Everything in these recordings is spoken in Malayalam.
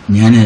ഞാന്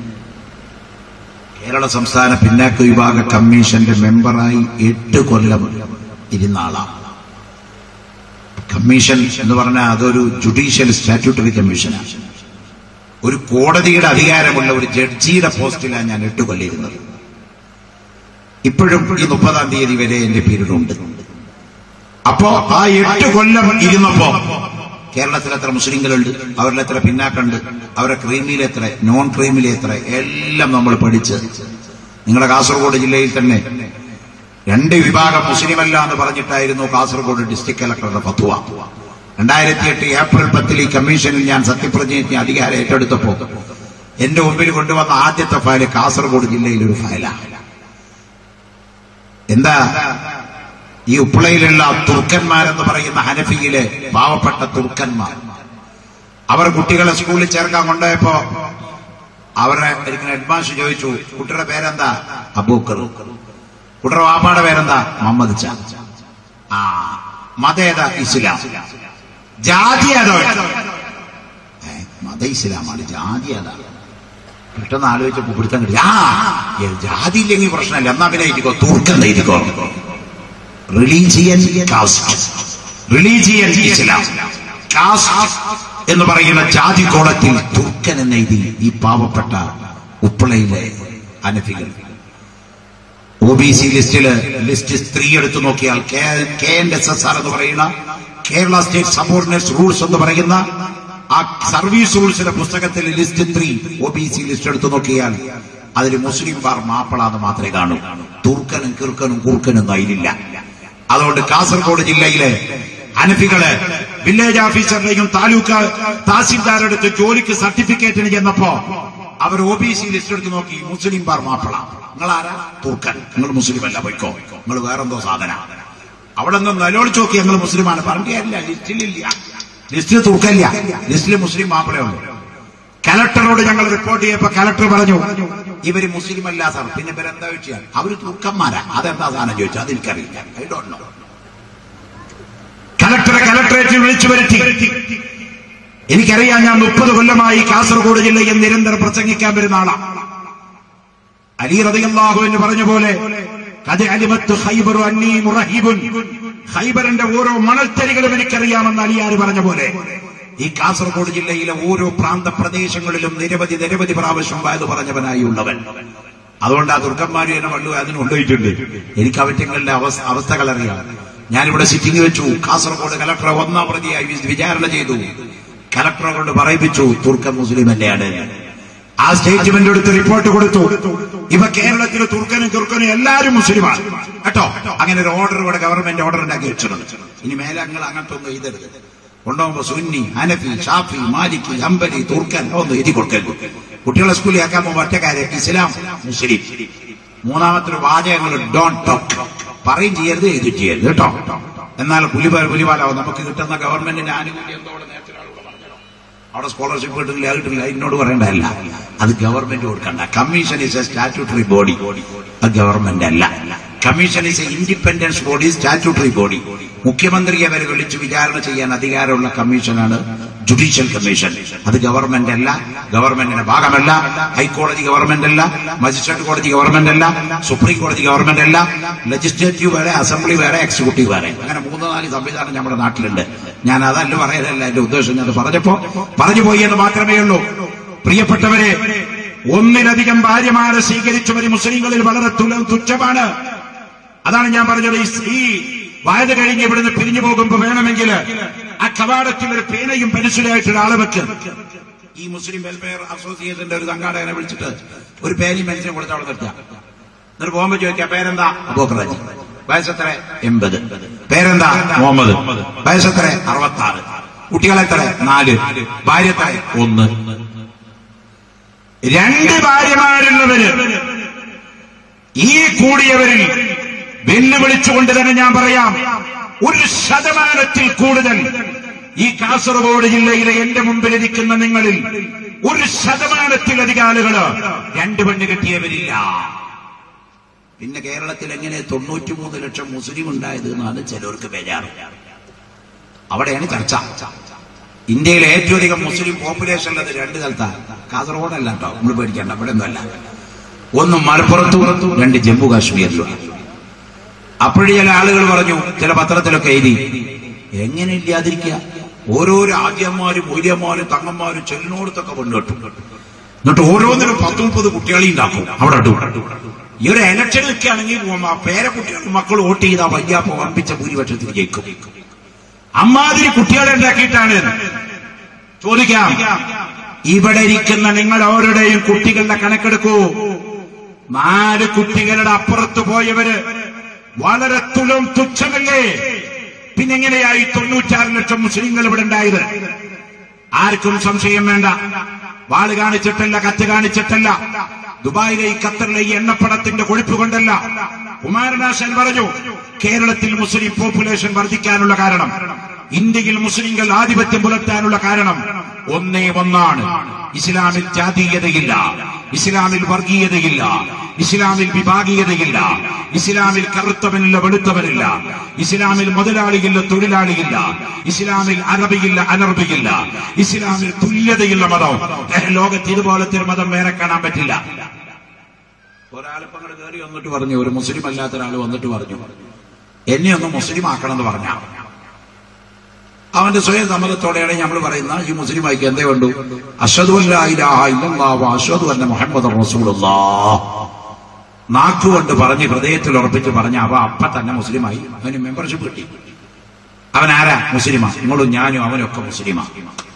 കേരള സംസ്ഥാന പിന്നാക്ക വിഭാഗ കമ്മീഷന്റെ മെമ്പറായി എട്ട് കൊല്ലം ഇരുന്ന ആളാണ് കമ്മീഷൻ എന്ന് പറഞ്ഞാൽ അതൊരു ജുഡീഷ്യൽ സ്റ്റാറ്റ്യൂട്ടറി കമ്മീഷനാണ് ഒരു കോടതിയുടെ അധികാരമുള്ള ഒരു ജഡ്ജിയുടെ പോസ്റ്റിലാണ് ഞാൻ എട്ട് കൊല്ലിരുന്നത് ഇപ്പോഴും ഈ മുപ്പതാം തീയതി വരെ എന്റെ പീരീഡ് ഉണ്ട് അപ്പോ ആ എട്ട് കൊല്ലം ഇരുന്നപ്പോ കേരളത്തിൽ എത്ര മുസ്ലിങ്ങളുണ്ട് അവരിൽ എത്ര പിന്നാക്കുണ്ട് അവരെ ക്രീമിയിൽ എത്ര നോൺ ക്രീമിൽ എത്ര എല്ലാം നമ്മൾ പഠിച്ച് നിങ്ങളുടെ കാസർഗോഡ് ജില്ലയിൽ തന്നെ രണ്ട് വിഭാഗം മുസ്ലിമല്ല എന്ന് പറഞ്ഞിട്ടായിരുന്നു കാസർഗോഡ് ഡിസ്ട്രിക്ട് കളക്ടറുടെ ഫത്വ രണ്ടായിരത്തി എട്ട് ഏപ്രിൽ പത്തിൽ ഈ കമ്മീഷനിൽ ഞാൻ സത്യപ്രതിജ്ഞ അധികാരം ഏറ്റെടുത്തപ്പോ എന്റെ മുമ്പിൽ കൊണ്ടുവന്ന ആദ്യത്തെ ഫയല് കാസർഗോഡ് ജില്ലയിൽ ഒരു ഫയലാണ് എന്താ ഈ ഉപ്പളയിലുള്ള തുർക്കന്മാരെന്ന് പറയുന്ന ഹനഫിയിലെ പാവപ്പെട്ട തുർക്കന്മാർ അവർ കുട്ടികളെ സ്കൂളിൽ ചേർക്കാൻ കൊണ്ടുപോയപ്പോ അവരെ എനിക്ക് ഹെഡ്മാസ്റ്റർ ചോദിച്ചു കുട്ടിയുടെ പേരെന്താ അബൂക്കർ കുട്ടിയുടെ വാപ്പാടെ പേരെന്താ മുഹമ്മദ് ചാ ആ മതേതാ ഇസ്ലാം ജാതി ഏതോ ഏ, മത ഇസ്ലാമാണ് ജാതി ഏതാ പെട്ടെന്ന് ആലോചിച്ചപ്പോ പിടുത്തം കിട്ടി ആ ഏ, ജാതി ഇല്ലെങ്കിൽ പ്രശ്നമില്ല എന്നാ പിന്നെ എഴുതിക്കോ തൂർക്കം എഴുതിക്കോ religion caste religion Islam caste എന്ന് പറയുന്ന ജാതി കോളത്തിൽ തുർക്കൻ എന്ന് എഴുതി ഈ പാവപ്പെട്ട ഉപ്പളയിലെ അനഫികൾ ഒ ബി സി ലിസ്റ്റില് ലിസ്റ്റ് സ്ത്രീ എടുത്തു നോക്കിയാൽ K N S S R എന്ന് പറയുന്ന കേരള സ്റ്റേറ്റ് സബോർഡിനേറ്റ്സ് റൂൾസ് എന്ന് പറയുന്ന ആ സർവീസ് റൂൾസിന്റെ പുസ്തകത്തിൽ list three O B C list എടുത്തു നോക്കിയാൽ അതിൽ മുസ്ലിം ബാർ മാപ്പിള എന്ന് മാത്രമേ കാണൂ തുർക്കനും കിർക്കനും കൂർക്കനും അതിലില്ല അതുകൊണ്ട് കാസർഗോഡ് ജില്ലയിലെ അനഫികള് വില്ലേജ് ഓഫീസറുടെയും താലൂക്ക് തഹസീൽദാരുടെ അടുത്ത് ജോലിക്ക് സർട്ടിഫിക്കറ്റിന് ചെന്നപ്പോ അവർ ഒ ബി സി ലിസ്റ്റ് എടുത്ത് നോക്കി മുസ്ലിം ബാർ മാപ്പിള നിങ്ങൾ ആരാ തുർക്കൻ നിങ്ങൾ മുസ്ലിം അല്ല പോയിക്കോ നിങ്ങൾ വേറെന്തോ സാധന അവിടെ നിന്ന് നിലവിളിച്ച് നോക്കി ഞങ്ങൾ മുസ്ലിമാണ് പറഞ്ഞില്ല ലിസ്റ്റിലില്ല ലിസ്റ്റിൽ തുർക്കല്ല ലിസ്റ്റിൽ മുസ്ലിം മാപ്പിളയുണ്ട് കലക്ടറോട് ഞങ്ങൾ റിപ്പോർട്ട് ചെയ്യപ്പോ കലക്ടർ പറഞ്ഞു ഇവര് മുസ്ലിം അല്ല സാർ പിന്നെ ഇവരെന്താ ചോദിച്ചാൽ അവര് തുർക്കന്മാരാ അതെന്താ സാധനം ചോദിച്ചു അതെനിക്കറിയില്ല ഐ ഡോണ്ട് നോ കലക്ടറെ കലക്ടറേറ്റിൽ വിളിച്ചു വരുത്തി എനിക്കറിയാം ഞാൻ മുപ്പത് കൊല്ലമായി കാസർഗോഡ് ജില്ലയിൽ നിരന്തരം പ്രസംഗിക്കാൻ വരുന്ന ആളാണ് അലി റളിയല്ലാഹു എന്ന് പറഞ്ഞ പോലെ കത് അലിമത്ത് ഖൈബറു അന്നീ മുറഹിബുൻ ഖൈബറിന്റെ ഓരോ മണൽത്തരികളും എനിക്കറിയാമെന്ന് അലിയാർ പറഞ്ഞ പോലെ ഈ കാസർഗോഡ് ജില്ലയിലെ ഓരോ പ്രാന്ത പ്രദേശങ്ങളിലും നിരവധി നിരവധി പ്രാവശ്യം വയത് പറഞ്ഞവനായി ഉള്ളവൻ അതുകൊണ്ട് ആ ദുർഗന്മാര് എന്നെ വള്ളു അതിന് കൊണ്ടുപോയിട്ടുണ്ട് എനിക്ക് അവറ്റങ്ങളുടെ അവസ്ഥ അവസ്ഥകൾ അറിയാം ഞാനിവിടെ സിറ്റിംഗ് വെച്ചു കാസർഗോഡ് കലക്ടറെ ഒന്നാം പ്രതിയായി വി- വിചാരണ ചെയ്തു കലക്ടറെ കൊണ്ട് പറയിപ്പിച്ചു തുർക്കൻ മുസ്ലിം തന്നെയാണ് എന്ന്. ആ സ്റ്റേറ്റ്മെന്റ് എടുത്ത് റിപ്പോർട്ട് കൊടുത്തു ഇവ കേരളത്തിൽ തുർക്കനും തുർക്കനും എല്ലാവരും മുസ്ലിമാണ് കേട്ടോ അങ്ങനെ ഒരു ഓർഡർ ഇവിടെ ഗവൺമെന്റ് ഓർഡർ ഉണ്ടാക്കി വെച്ചിട്ടുണ്ട് ഇനി മേലെ നിങ്ങൾ അങ്ങനത്തെ ഒന്നും എഴുതരുത് കൊണ്ടുപോകുമ്പോ സുന്നി ഹനഫി ഷാഫി മാലിക്കി അമ്പലി തുർക്കൻ ഒന്നും എഴുതി കൊടുക്കരുത് കുട്ടികളെ സ്കൂളിൽ ആക്കാൻ പോകുമ്പോൾ ഒറ്റ കാര്യം ഇസ്ലാം മുസ്ലിം മൂന്നാമത്തെ ഒരു വാചകങ്ങൾ ഡോൺ ടോക്ക് പറയും ചെയ്യരുത് എഴുതി ചെയ്യരുത് കേട്ടോ എന്നാൽ പുലിപാല പുലിപാലാവും നമുക്ക് കിട്ടുന്ന ഗവൺമെന്റിന്റെ ആനുകൂല്യം എന്തോടെ നേരത്തെ ഒരാളോട് പറഞ്ഞല്ലോ അവിടെ സ്കോളർഷിപ്പ് കിട്ടില്ല അത് കിട്ടില്ല എന്നോട് പറയേണ്ടതല്ല അത് ഗവൺമെന്റ് കൊടുക്കണ്ട commission is a statutory body അത് ഗവൺമെന്റ് അല്ല commission is a independence body statutory body മുഖ്യമന്ത്രിയെ വരെ വിളിച്ച് വിചാരണ ചെയ്യാൻ അധികാരമുള്ള കമ്മീഷനാണ് ജുഡീഷ്യൽ കമ്മീഷൻ അത് ഗവൺമെന്റ് അല്ല ഗവൺമെന്റിന്റെ ഭാഗമല്ല ഹൈക്കോടതി ഗവൺമെന്റ് അല്ല മജിസ്ട്രേറ്റ് കോടതി ഗവൺമെന്റ് അല്ല സുപ്രീം കോടതി ഗവൺമെന്റ് അല്ല ലെജിസ്ലേറ്റീവ് വേറെ അസംബ്ലി വേറെ എക്സിക്യൂട്ടീവ് വേറെ അങ്ങനെ മൂന്ന് നാല് സംവിധാനം നമ്മുടെ നാട്ടിലുണ്ട് ഞാൻ അതല്ല പറയുന്നതല്ല എന്റെ ഉദ്ദേശം ഞാൻ പറഞ്ഞപ്പോ പറഞ്ഞു പോയി എന്ന് മാത്രമേ ഉള്ളൂ പ്രിയപ്പെട്ടവരെ ഒന്നിലധികം ഭാര്യമാരെ സ്വീകരിച്ചവർ മുസ്ലിങ്ങളിൽ വളരെ തുല- തുച്ഛമാണ് അതാണ് ഞാൻ പറഞ്ഞത് ഈ- ഈ വയത് കഴിഞ്ഞ് ഇവിടുന്ന് പിരിഞ്ഞു പോകുമ്പോ വേണമെങ്കിൽ ആ കവാടത്തിൽ ഒരു പേനയും പെൻസിലായിട്ട് ഒരാളെ വെക്ക് ഈ മുസ്ലിം വെൽഫെയർ അസോസിയേഷന്റെ ഒരു സംഘാടകനെ വിളിച്ചിട്ട് ഒരു പേനയും പെൻസിലും കൊടുത്ത് അവിടെ നിർത്തുക എന്നിട്ട് പോകുമ്പോ ചോദിക്കാം പേരെന്താ അബോക്കറാജി വയസ്സെത്ര എൺപത് പേരെന്താ മുഹമ്മദ് വയസ്സെത്ര അറുപത്തി ആറ് കുട്ടികളെത്ര നാല് ഭാര്യ എത്ര ഒന്ന് രണ്ട് ഭാര്യമാരുള്ളവര് ഈ കൂടിയവരിൽ വെല്ലുവിളിച്ചുകൊണ്ട് തന്നെ ഞാൻ പറയാം ഒരു ശതമാനത്തിൽ കൂടുതൽ ഈ കാസർഗോഡ് ജില്ലയിലെ എന്റെ മുമ്പിലിരിക്കുന്ന നിങ്ങളിൽ ഒരു ശതമാനത്തിലധികം ആളുകള് രണ്ട് പെണ്ണ് കെട്ടിയവരില്ല പിന്നെ കേരളത്തിൽ എങ്ങനെ തൊണ്ണൂറ്റിമൂന്ന് ലക്ഷം മുസ്ലിം ഉണ്ടായത് എന്നാണ് ചിലർക്ക് ബേജാറ് അവിടെയാണ് ചർച്ച ഇന്ത്യയിലെ ഏറ്റവും അധികം മുസ്ലിം പോപ്പുലേഷൻ ഉള്ളത് രണ്ട് സ്ഥലത്താണ് കാസർഗോഡല്ല കേട്ടോ നമ്മൾ പേടിക്കണ്ട ഇവിടെ ഒന്നുമല്ല ഒന്ന് മലപ്പുറത്തും രണ്ട് ജമ്മു കാശ്മീരിലും അപ്പോഴേ ചില ആളുകൾ പറഞ്ഞു ചില പത്രത്തിലൊക്കെ എഴുതി എങ്ങനെ ഇല്ലാതിരിക്കുക ഓരോ രാജ്യന്മാരും മൂല്യന്മാരും തങ്ങന്മാരും ചെല്ലിനോടത്തൊക്കെ കൊണ്ടുകെട്ടും എന്നിട്ട് ഓരോന്നിനും പത്ത് മുപ്പത് കുട്ടികളെ ഉണ്ടാക്കും അവിടെ ഇടും. ഈ ഒരു ഇലക്ഷൻ നിൽക്കുകയാണെങ്കിൽ പേരക്കുട്ടികളും മക്കൾ വോട്ട് ചെയ്താൽ വയ്യ വമ്പിച്ച ഭൂരിപക്ഷത്തിൽ ജയിക്കും അമ്മാതിരി കുട്ടികളെ ഉണ്ടാക്കിയിട്ടാണ് ചോദിക്കാം ഇവിടെ ഇരിക്കുന്ന നിങ്ങൾ ഓരോരുടെയും കുട്ടികളുടെ കണക്കെടുക്കൂ നാല് കുട്ടികളുടെ അപ്പുറത്ത് പോയവര് വളരെ തുലം തുച്ഛമല്ലേ പിന്നെങ്ങനെയായി തൊണ്ണൂറ്റാറ് ലക്ഷം മുസ്ലിങ്ങൾ ഇവിടെ ഉണ്ടായത് ആർക്കും സംശയം വേണ്ട വാള് കാണിച്ചിട്ടല്ല കത്ത് കാണിച്ചിട്ടല്ല ദുബായിലെ ഈ ഖത്തറിലെ ഈ എണ്ണപ്പടത്തിന്റെ കൊഴുപ്പ് കൊണ്ടല്ല കുമാരനാശൻ പറഞ്ഞു കേരളത്തിൽ മുസ്ലിം പോപ്പുലേഷൻ വർദ്ധിക്കാനുള്ള കാരണം ഇന്ത്യയിൽ മുസ്ലിങ്ങൾ ആധിപത്യം പുലർത്താനുള്ള കാരണം ഒന്നേ ഒന്നാണ് ഇസ്ലാമിൽ ജാതീയതയില്ല ഇസ്ലാമിൽ വർഗീയതയില്ല ഇസ്ലാമിൽ വിഭാഗീയതയില്ല ഇസ്ലാമിൽ കറുത്തവനില്ല വെളുത്തവനില്ല ഇസ്ലാമിൽ മുതലാളിയില്ല തൊഴിലാളിയില്ല ഇസ്ലാമിൽ അറബിയില്ല അനർബിയില്ല ഇസ്ലാമിൽ തുല്യതയുള്ള മതം ഏഹ്, ലോകത്ത് ഇതുപോലത്തെ ഒരു മതം വേറെ കാണാൻ പറ്റില്ല ഒരാളിപ്പോ അങ്ങോട്ട് കയറി വന്നിട്ട് പറഞ്ഞു ഒരു മുസ്ലിം അല്ലാത്ത ഒരാൾ വന്നിട്ട് പറഞ്ഞു എന്നെ ഒന്ന് മുസ്ലിം ആക്കണം എന്ന് പറഞ്ഞ അവന്റെ സ്വയം സമ്മതത്തോടെയാണ് നമ്മൾ പറയുന്ന ഈ മുസ്ലിം ആയിക്ക് എന്തേ വേണ്ടു അഷദു അഷദു അല്ല മുഹമ്മദ് റസൂലുള്ളാഹ് നാക്കുകൊണ്ട് പറഞ്ഞ് ഹൃദയത്തിൽ ഉറപ്പിച്ച് പറഞ്ഞ അവ അപ്പ തന്നെ മുസ്ലിമായി അവന് മെമ്പർഷിപ്പ് കിട്ടി അവൻ ആരാ മുസ്ലിമാ നിങ്ങളും ഞാനും അവനൊക്കെ മുസ്ലിമാ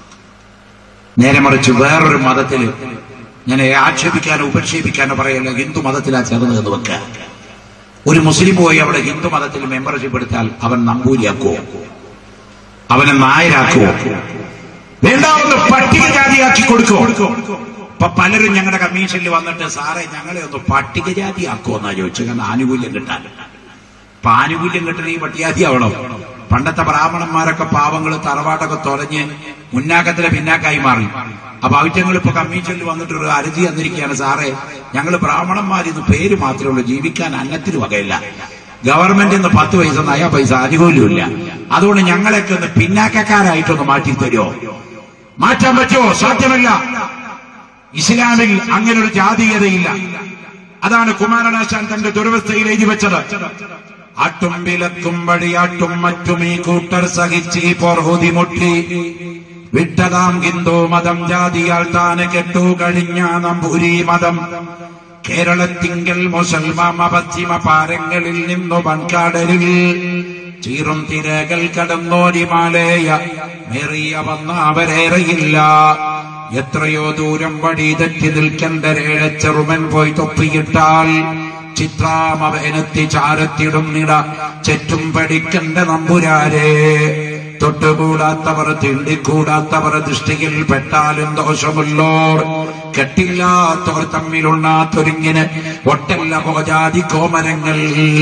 നേരെ മറിച്ച് വേറൊരു മതത്തിൽ ഞാൻ ആക്ഷേപിക്കാനോ ഉപക്ഷേപിക്കാനോ പറയല്ല ഹിന്ദു മതത്തിലാ ചേർന്ന് എന്ന് വെക്കുക ഒരു മുസ്ലിം പോയി അവിടെ ഹിന്ദു മതത്തിൽ മെമ്പർഷിപ്പ് എടുത്താൽ അവൻ നമ്പൂരിയാക്കുവോ അവനെ നായരാക്കുവോ വേണ്ട ഒന്ന് പട്ടികജാതിയാക്കി കൊടുക്കുവോ ഇപ്പൊ പലരും ഞങ്ങളുടെ കമ്മീഷനിൽ വന്നിട്ട് സാറേ ഞങ്ങളെ ഒന്ന് പട്ടികജാതിയാക്കുമോ എന്നാ ചോദിച്ചു കാരണം ആനുകൂല്യം കിട്ടാൻ ഇപ്പൊ ആനുകൂല്യം കിട്ടണ ഈ പട്ടികജാതിയാവണം പണ്ടത്തെ ബ്രാഹ്മണന്മാരൊക്കെ പാവങ്ങൾ തറവാട്ടൊക്കെ തുറഞ്ഞ് മുന്നാക്കത്തിലെ പിന്നാക്കായി മാറി അപ്പൊ അവറ്റങ്ങൾ ഇപ്പൊ കമ്മീഷനിൽ വന്നിട്ട് ഒരു അരജി തന്നിരിക്കുകയാണ് സാറേ ഞങ്ങൾ ബ്രാഹ്മണന്മാരിന്ന് പേര് മാത്രമേ ഉള്ളൂ ജീവിക്കാൻ അന്നത്തിന് വകയില്ല ഗവൺമെന്റ് നിന്ന് പത്ത് പൈസ നയ പൈസ ആനുകൂല്യമില്ല അതുകൊണ്ട് ഞങ്ങളെയൊക്കെ ഒന്ന് പിന്നാക്കക്കാരായിട്ടൊന്ന് മാറ്റി തരുമോ മാറ്റാൻ പറ്റുമോ സാധ്യമല്ല ഇസ്ലാമിൽ അങ്ങനെ ഒരു ജാതീയതയില്ല അതാണ് കുമാരനാശാൻ തന്റെ ദുരവസ്ഥയിൽ എഴുതി വെച്ചത് ആട്ടും വിലക്കും വഴിയാട്ടും മറ്റും ഈ കൂട്ടർ സഹിച്ച് ഈ പോർഹുതി മുട്ടി വിട്ടതാം ഹിന്ദു മതം ജാതിയാൽ താന് കെട്ടു കഴിഞ്ഞ നമ്പൂരി മതം കേരളത്തിങ്കൽ മുസൽമാൻ പശ്ചിമ പാരങ്ങളിൽ നിന്നു വൻകാടരിൽ ചീറും തിരകൾ കടന്നോരിമാലേയ മെറിയ വന്ന അവരേറെയില്ല എത്രയോ ദൂരം വഴി തെറ്റി നിൽക്കണ്ടരേഴ ചെറുമൻ പോയി തൊപ്പിയിട്ടാൽ ചിത്രാമവനെത്തി ചാരത്തിടും നിട ചെറ്റും പഠിക്കണ്ട നമ്പുരാരെ തൊട്ടുകൂടാത്തവർ തിണ്ടിക്കൂടാത്തവർ ദൃഷ്ടിയിൽ പെട്ടാലും ദോഷമുള്ളോർ കെട്ടില്ലാത്തവർ തമ്മിലുണ്ണാത്തൊരിങ്ങനെ ഒട്ടല്ല പോജാതി കോമരങ്ങൾ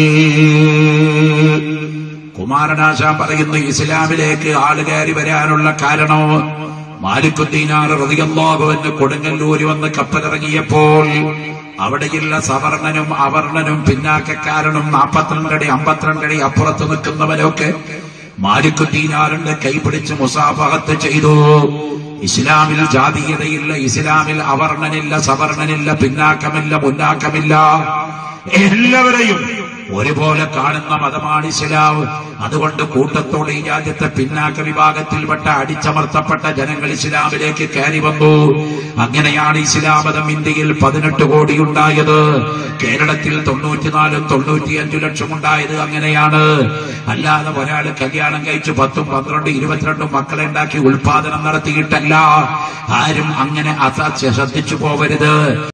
കുമാരനാശാൻ പറയുന്നു ഇസ്ലാമിലേക്ക് ആള് കയറി വരാനുള്ള കാരണം മാലിക്കുദ്ദീനാർ റതിയല്ലാഹുവിന് കൊടുങ്ങല്ലൂര് വന്ന് കപ്പലിറങ്ങിയപ്പോൾ അവിടെയുള്ള സവർണനും അവർണനും പിന്നാക്കക്കാരനും നാൽപ്പത്തിരണ്ടടി അമ്പത്തിരണ്ടടി അപ്പുറത്ത് നിൽക്കുന്നവരൊക്കെ മാലിക്കുദ്ദീനാറിന്റെ കൈപിടിച്ച് മുസാഫഹത്ത് ചെയ്തു ഇസ്ലാമിൽ ജാതീയതയില്ല ഇസ്ലാമിൽ അവർണനില്ല സവർണനില്ല പിന്നാക്കമില്ല മുന്നാക്കമില്ല എല്ലാവരെയും ഒരുപോലെ കാണുന്ന മതമാണ് ഇസ്ലാം അതുകൊണ്ട് കൂട്ടത്തോടെ ഈ രാജ്യത്തെ പിന്നാക്ക വിഭാഗത്തിൽപ്പെട്ട അടിച്ചമർത്തപ്പെട്ട ജനങ്ങൾ ഇസ്ലാമിലേക്ക് കയറി വന്നു അങ്ങനെയാണ് ഇസ്ലാം മതം ഇന്ത്യയിൽ പതിനെട്ട് കോടി ഉണ്ടായത് കേരളത്തിൽ തൊണ്ണൂറ്റിനാലും തൊണ്ണൂറ്റിയഞ്ചു ലക്ഷം ഉണ്ടായത് അങ്ങനെയാണ് അല്ലാതെ ഒരാൾ കല്യാണം കഴിച്ച് പത്തും പന്ത്രണ്ട് ഇരുപത്തിരണ്ടും മക്കളെ ഉണ്ടാക്കി ഉൽപാദനം നടത്തിയിട്ടല്ല ആരും അങ്ങനെ അസ ശ്രദ്ധിച്ചു പോവരുത്